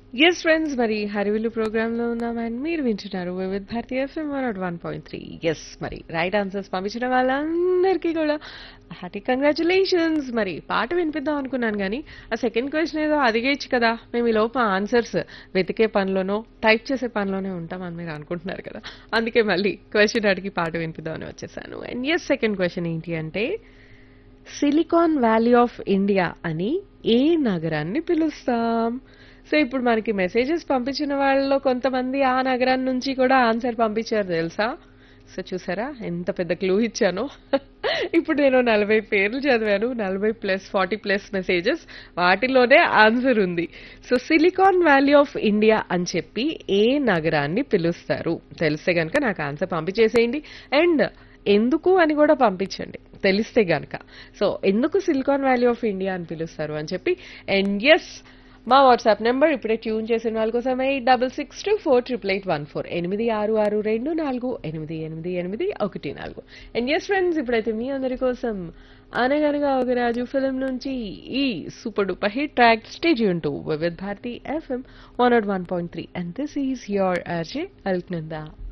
yes friends మరి హరివిల్లు ప్రోగ్రాంలో ఉన్నాం అండ్ మీరు వింటున్నారు Vividh Bharati FM one nought one point three yes మరి రైట్ ఆన్సర్స్ పంపించిన వాళ్ళందరికీ కూడా హార్టీ కంగ్రాచులేషన్స్ మరి పాట వినిపిద్దాం అనుకున్నాను కానీ ఆ సెకండ్ క్వశ్చన్ ఏదో అదిగేచ్చు కదా మేము ఈ లోపు ఆన్సర్స్ వెతికే పనిలోనో టైప్ చేసే పనిలోనే ఉంటామని మీరు అనుకుంటున్నారు కదా అందుకే మళ్ళీ క్వశ్చన్ అడిగి పాట వినిపిద్దామని వచ్చేసాను అండ్ ఎస్ సెకండ్ క్వశ్చన్ ఏంటి అంటే సిలికాన్ వ్యాలీ ఆఫ్ ఇండియా అని ఏ నగరాన్ని పిలుస్తాం సో ఇప్పుడు మనకి మెసేజెస్ పంపించిన వాళ్ళలో కొంతమంది ఆ నగరం నుంచి కూడా ఆన్సర్ పంపించారు తెలుసా సో చూసారా ఎంత పెద్ద క్లూ ఇచ్చానో ఇప్పుడు నేను నలభై పేర్లు చదివాను నలభై ప్లస్ ఫార్టీ ప్లస్ మెసేజెస్ వాటిలోనే ఆన్సర్ ఉంది so silicon valley of India అని చెప్పి ఏ నగరాన్ని పిలుస్తారు తెలిస్తే కనుక నాకు ఆన్సర్ పంపించేసేయండి అండ్ ఎందుకు అని కూడా పంపించండి తెలిస్తే గనక సో ఎందుకు సిలికాన్ వ్యాలీ ఆఫ్ ఇండియా అని పిలుస్తారు అని చెప్పి అండ్ ఎస్ మా వాట్సాప్ నెంబర్ ఇప్పుడే ట్యూన్ చేసిన వాళ్ళ కోసం eight double six two four triple eight one four ఎనిమిది ఆరు ఆరు రెండు నాలుగు ఎనిమిది ఎనిమిది ఎనిమిది ఒకటి నాలుగు అండ్ ఎస్ ఫ్రెండ్స్ ఇప్పుడైతే మీ అందరి కోసం అనగనగా ఒక రాజు ఫిలిం నుంచి ఈ super duper hit track stay to Vividh Bharati FM one nought one point three and this is your RJ Alaknanda